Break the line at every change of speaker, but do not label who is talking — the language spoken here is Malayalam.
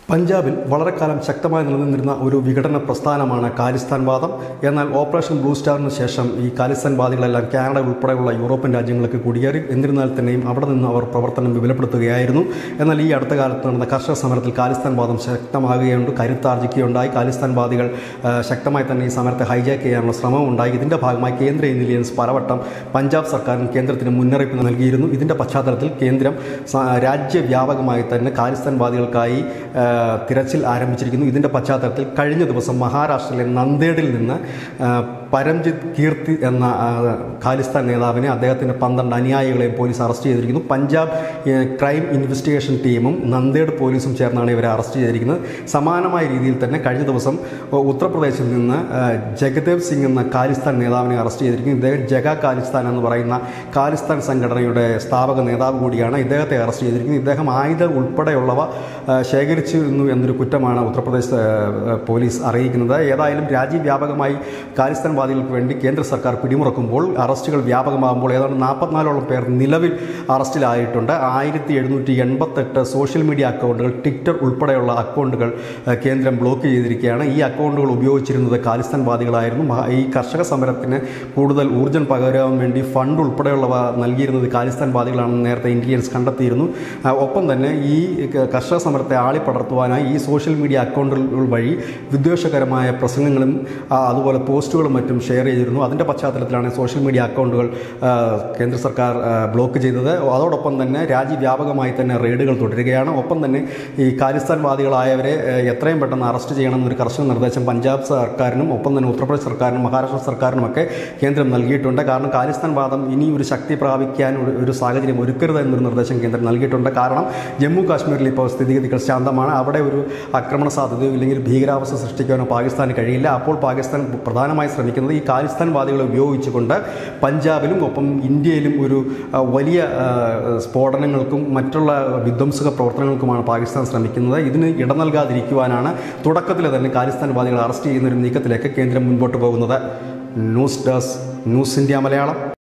പഞ്ചാബിൽ വളരെ കാലം ശക്തമായി നിലനിന്നിരുന്ന ഒരു വിഘടന പ്രസ്ഥാനമാണ് ഖാലിസ്ഥാൻ വാദം എന്നാൽ ഓപ്പറേഷൻ ബ്ലൂ സ്റ്റാറിന് ശേഷം ഈ ഖാലിസ്ഥാൻ വാദികളെല്ലാം കാനഡ ഉൾപ്പെടെയുള്ള യൂറോപ്യൻ രാജ്യങ്ങളിലേക്ക് കുടിയേറി എന്നിരുന്നാൽ തന്നെയും അവിടെ നിന്ന് അവർ പ്രവർത്തനം വിപുലപ്പെടുത്തുകയായിരുന്നു എന്നാൽ ഈ അടുത്ത കാലത്ത് നടന്ന കർഷക സമരത്തിൽ ഖാലിസ്ഥാൻ വാദം ശക്തമാകുകയുണ്ട് കരുത്താർജിക്കുകയുണ്ടായി ഖാലിസ്ഥാൻ വാദികൾ ആ, ശക്തമായി തന്നെ ഈ സമരത്തെ ഹൈജാക്ക് ചെയ്യാനുള്ള ശ്രമം ഉണ്ടായി ഇതിൻ്റെ ഭാഗമായി കേന്ദ്ര ഇന്റലിജൻസ് പലവട്ടം പഞ്ചാബ് സർക്കാരിന് കേന്ദ്രത്തിന് മുന്നറിയിപ്പ് നൽകിയിരുന്നു ഇതിൻ്റെ പശ്ചാത്തലത്തിൽ കേന്ദ്രം സ- രാജ്യവ്യാപകമായി തന്നെ ഖാലിസ്ഥാൻ വാദികൾക്കായി ആ, തിരച്ചിൽ ആരംഭിച്ചിരിക്കുന്നു ഇതിൻ്റെ പശ്ചാത്തലത്തിൽ കഴിഞ്ഞ ദിവസം മഹാരാഷ്ട്രയിലെ നന്ദേഡിൽ നിന്ന് ആ, പരംജിത്ത് കീർത്തി എന്ന ആ, ഖാലിസ്ഥാൻ നേതാവിനെ അദ്ദേഹത്തിൻ്റെ പന്ത്രണ്ട് അനുയായികളെയും പോലീസ് അറസ്റ്റ് ചെയ്തിരിക്കുന്നു പഞ്ചാബ് ഏ, ക്രൈം ഇൻവെസ്റ്റിഗേഷൻ ടീമും നന്ദേഡ് പോലീസും ചേർന്നാണ് ഇവരെ അറസ്റ്റ് ചെയ്തിരിക്കുന്നത് സമാനമായ രീതിയിൽ തന്നെ കഴിഞ്ഞ ദിവസം ഉ- ഉത്തർപ്രദേശിൽ നിന്ന് ആ, ജഗദേവ് സിംഗ് എന്ന ഖാലിസ്ഥാൻ നേതാവിനെ അറസ്റ്റ് ചെയ്തിരിക്കുന്നു ഇദ്ദേഹം ജഗ ഖാലിസ്ഥാൻ എന്ന് പറയുന്ന ഖാലിസ്ഥാൻ സംഘടനയുടെ സ്ഥാപക നേതാവ് കൂടിയാണ് ഇദ്ദേഹത്തെ അറസ്റ്റ് ചെയ്തിരിക്കുന്നത് ഇദ്ദേഹം ആയുധം ഉൾപ്പെടെയുള്ളവ ആ, ശേഖരിച്ചിരുന്നു എന്നൊരു കുറ്റമാണ് ഉത്തർപ്രദേശ് ആ, ആ, പോലീസ് അറിയിക്കുന്നത് ഏതായാലും രാജ്യവ്യാപകമായി ഖാലിസ്ഥാൻ വാദികൾക്ക് വേണ്ടി കേന്ദ്ര സർക്കാർ പിടിമുറക്കുമ്പോൾ അറസ്റ്റുകൾ വ്യാപകമാകുമ്പോൾ ഏതാണ്ട് നാൽപ്പത്തിനാലോളം പേർ നിലവിൽ അറസ്റ്റിലായിട്ടുണ്ട് ആയിരത്തി എഴുന്നൂറ്റി എൺപത്തെട്ട് സോഷ്യൽ മീഡിയ അക്കൗണ്ടുകൾ ട്വിറ്റർ ഉൾപ്പെടെയുള്ള അക്കൗണ്ടുകൾ ആ, കേന്ദ്രം ബ്ലോക്ക് ചെയ്തിരിക്കുകയാണ് ഈ അക്കൗണ്ടുകൾ ഉപയോഗിച്ചിരുന്നത് ഖാലിസ്ഥാൻ വാദികളായിരുന്നു മഹാ- ഈ കർഷക സമരത്തിന് കൂടുതൽ ഊർജ്ജം പകരാൻ വേണ്ടി ഫണ്ട് ഉൾപ്പെടെയുള്ളവ നൽകിയിരുന്നത് ഖാലിസ്ഥാൻ വാദികളാണെന്ന് നേരത്തെ ഇന്ത്യൻസ് കണ്ടെത്തിയിരുന്നു ആ, ഒപ്പം തന്നെ ഈ ക- കർഷക സമരത്തെ ആളിപ്പടർത്തുവാനായി ഈ സോഷ്യൽ മീഡിയ അക്കൗണ്ടുകൾ വഴി വിദ്വേഷകരമായ പ്രസംഗങ്ങളും ആ, അതുപോലെ പോസ്റ്റുകളും മറ്റും ഷെയർ ചെയ്തിരുന്നു അതിൻ്റെ പശ്ചാത്തലത്തിലാണ് സോഷ്യൽ മീഡിയ അക്കൗണ്ടുകൾ ആ, കേന്ദ്ര സർക്കാർ ആ, ബ്ലോക്ക് ചെയ്തത് അതോടൊപ്പം തന്നെ രാജ്യവ്യാപകമായി തന്നെ റെയ്ഡുകൾ തുടരുകയാണ് ഒപ്പം തന്നെ ഈ ഖാലിസ്ഥാൻ വാദികളായവരെ ആ, എത്രയും പെട്ടെന്ന് അറസ്റ്റ് ചെയ്യണമെന്നൊരു കർശന നിർദ്ദേശം പഞ്ചാബ് സർക്കാരിനും ഒപ്പം തന്നെ ഉത്തർപ്രദേശ് സർക്കാരിനും മഹാരാഷ്ട്ര സർക്കാരിനുമൊക്കെ കേന്ദ്രം നൽകിയിട്ടുണ്ട് കാരണം ഖാലിസ്ഥാൻ വാദം ഇനി ഒരു ശക്തി പ്രാപിക്കാൻ ഒരു- ഒരു സാഹചര്യം ഒരുക്കരുത് എന്നൊരു നിർദ്ദേശം കേന്ദ്രം നൽകിയിട്ടുണ്ട് കാരണം ജമ്മു കാശ്മീരിൽ ഇപ്പോൾ സ്ഥിതിഗതികൾ ശാന്തമാണ് അവിടെ ഒരു ആക്രമണ സാധ്യതയോ ഇല്ലെങ്കിൽ ഭീകരാവസ്ഥ സൃഷ്ടിക്കാനോ പാകിസ്ഥാന് കഴിയില്ല അപ്പോൾ പാകിസ്ഥാൻ പ്രധാനമായി ശ്രമിക്കുന്നത് ഈ ഖാലിസ്ഥാൻ വാദികളെ ഉപയോഗിച്ചുകൊണ്ട് പഞ്ചാബിലും ഒപ്പം ഇന്ത്യയിലും ഒരു ആ, വലിയ ആ, സ്ഫോടനങ്ങൾക്കും മറ്റുള്ള വിധ്വംസക പ്രവർത്തനങ്ങൾക്കുമാണ് പാകിസ്ഥാൻ ശ്രമിക്കുന്നത് ഇതിന് ഇട നൽകാതിരിക്കുവാനാണ് തുടക്കത്തിൽ തന്നെ ഖാലിസ്ഥാൻ വാദികളെ അറസ്റ്റ് ചെയ്യുന്ന ഒരു നീക്കത്തിലേക്ക് കേന്ദ്രം മുൻപോട്ട് പോകുന്നത് news desk news India Malayalam